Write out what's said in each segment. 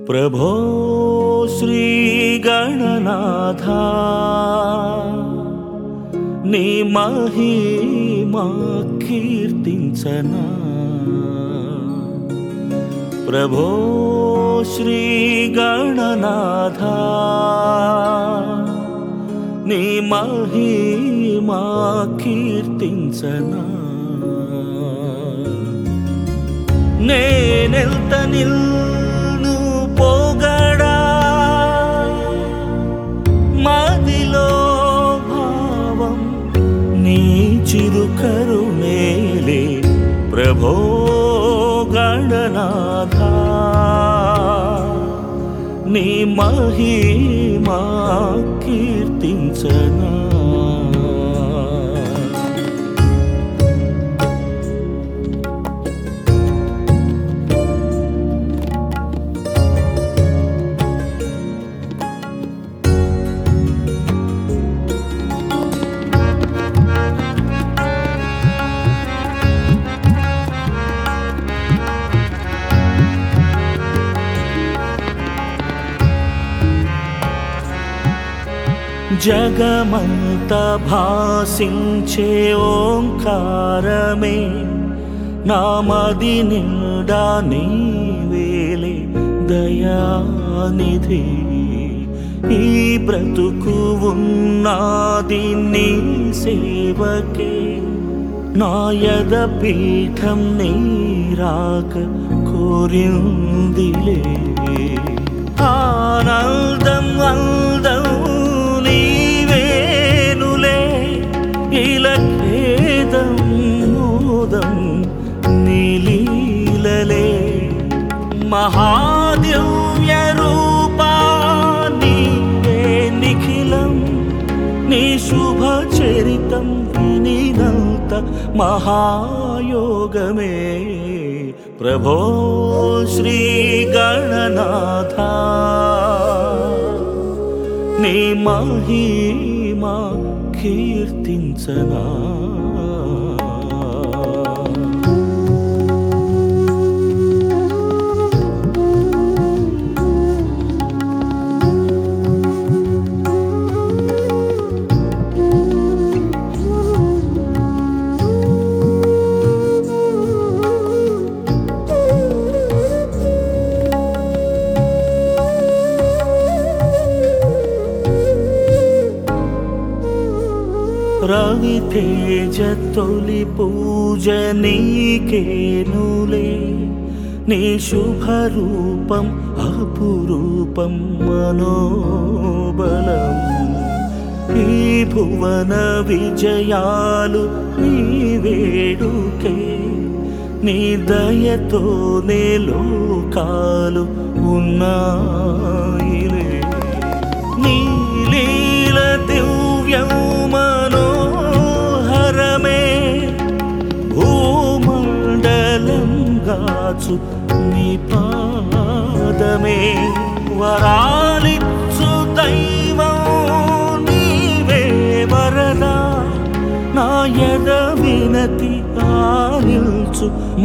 ప్రభో శ్రీ గణనాథ నీ మహిమా కీర్తించనా ప్రభో శ్రీ గణనాథ నీ మహిమా కీర్తించనా నేనెల్త నిల్ను పోగడా మదిలో భావం నీ చిరుకరుణేలే ప్రభో గణనాథ నీ మహిమా కీర్తించనా జగమంత భాసించే ఓంకారమే నామది నిండా నీవేలే దయానిధి ఈ బ్రతుకు ఉన్నది నీ సేవకే నాయద పీఠం నీరాక కోరిందిలే ఆనందం అందం నీవేనులే ఇలఖేదం మోదం నీలీలలే మహాదివ్య రూపా నీవే నిఖిలం నీ శుభ చరితం వినినంత మహాయోగమే ప్రభో శ్రీ గణనాథ నీ మహిమా కీర్తించనా రవి తేజ తొలి పూజ నీకేనులే నీ శుభ రూపం అపురూపం మనోబలం ఈ భువన విజయాలు నీ వేడుకే నీ దయతోనే లోకాలు ఉన్నాయిలే నీ లీల దివ్యం మనోహరమే భూమండలం గాచు నీ పాదమే వరాలిచ్చు దైవం నీవే వరదా నాయద వినతి ఆనిల్చు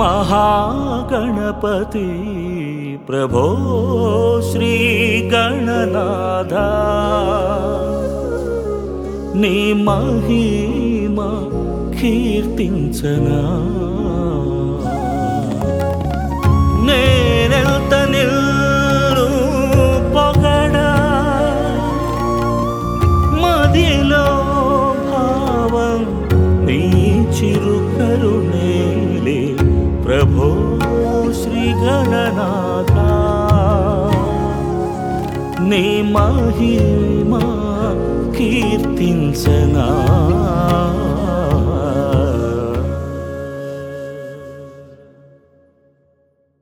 మహాగణపతి ప్రభో శ్రీ గణనాథ నీ మహిమా కీర్తించనా నేనెల్త నిల్లు పొగడా మదిలో భావం నీ చిరుకరుణేలే ప్రభో శ్రీ గణనాథ నీ మహిమా కీర్తించనా